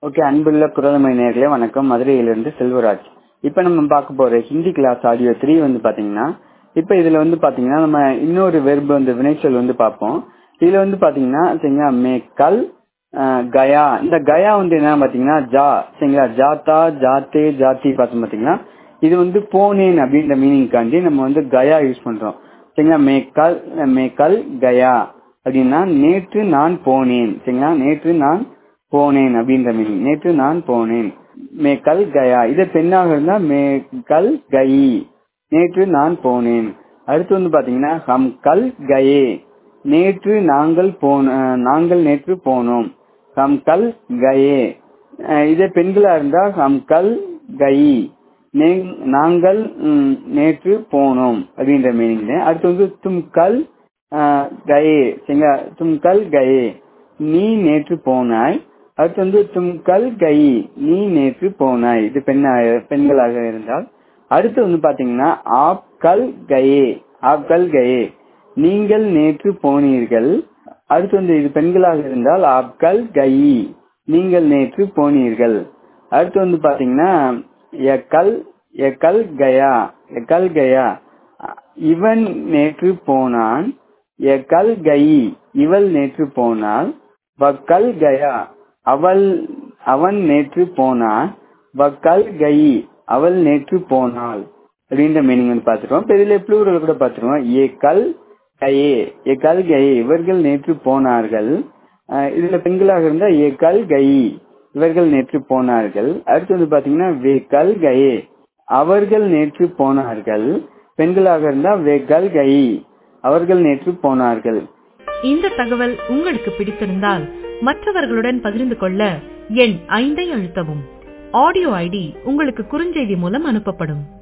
okay அன்புள்ள குரலமை நேர்களே வணக்கம் மதுரையிலிருந்து செல்வராஜ் இப்போ நம்ம பார்க்க போற ஹிந்தி கிளாஸ் ஆடியோ த்ரீ வந்து பாத்தீங்கன்னா இப்போ இதுல வந்து பாத்தீங்கன்னா நம்ம இன்னொரு வெர்பு வந்து வினைச்சொல் வந்து பார்ப்போம் இதுல வந்து பாத்தீங்கன்னா சரிங்களா மே கல் அஹ், கயா இந்த கயா வந்து என்ன பாத்தீங்கன்னா ஜா சரிங்களா ஜாத்தா ஜாத்தே ஜாத்தி பார்த்தோம் பாத்தீங்கன்னா இது வந்து போனேன் அப்படின்ற மீனிங்காண்டி நம்ம வந்து கயா யூஸ் பண்றோம் சரிங்களா மே கல் மே கல் கயா அப்படின்னா நேற்று நான் போனேன் சரிங்களா நேற்று நான் போனேன் அப்படின்ற மீனிங் நேற்று நான் போனேன் மே கல் கயா இது பெண்ணாக இருந்தா மே கல் கயி நேற்று நான் போனேன் அடுத்து வந்து பாத்தீங்கன்னா ஹம் கல் கயே நேற்று நாங்கள் போன அஹ், நாங்கள் நேற்று போனோம் ஹம் கல் கயே அஹ், இதே பெண்களா இருந்தா ஹம் கல் கயி நே- நாங்கள் ம், நேற்று போனோம் அப்படின்ற மீனிங்ல அடுத்து வந்து தும் கல் அஹ், கயே சரிங்களா தும் கல் கயே நீ நேற்று போனாய் அடுத்து வந்து தும் கல் கயி நீ நேற்று போனாய் இது பெண்ணா பெண்களாக இருந்தால் அடுத்து வந்து பாத்தீங்கன்னா ஆப் கல் கயே ஆப் கல் கயே நீங்கள் நேற்று போனீர்கள் அடுத்து வந்து இது பெண்களாக இருந்தால் ஆப் கல் கயி நீங்கள் நேற்று போனீர்கள் அடுத்து வந்து பாத்தீங்கன்னா எக்கல் எக்கல் கயா எக்கல் கயா இவன் நேற்று போனான் எக்கல் கயி இவள் நேற்று போனாள் வக்கல் கயா அவள் அவன் நேற்று போனான் வக்கல் கயி அவள் நேற்று போனாள் அப்படின்ற மீனிங் வந்து பார்த்துருவோம் இப்போ இதுல ப்ளூரல் கூட பார்த்துருவோம் ஏ கல் கயே ஏ கல் கயே இவர்கள் நேற்று போனார்கள் அஹ் இதுல பெண்களாக இருந்தா ஏ கல் கயி இவர்கள் நேற்று போனார்கள் அடுத்து வந்து பாத்தீங்கன்னா வே கல் கயே அவர்கள் நேற்று போனார்கள் பெண்களாக இருந்தா வே கல் கயி அவர்கள் நேற்று போனார்கள் இந்த தகவல் உங்களுக்கு பிடித்திருந்தால் மற்றவர்களுடன் பகிர்ந்து கொள்ள எண் ஐந்தை அழுத்தவும் ஆடியோ ஐடி உங்களுக்கு குறுஞ்செய்தி மூலம் அனுப்பப்படும்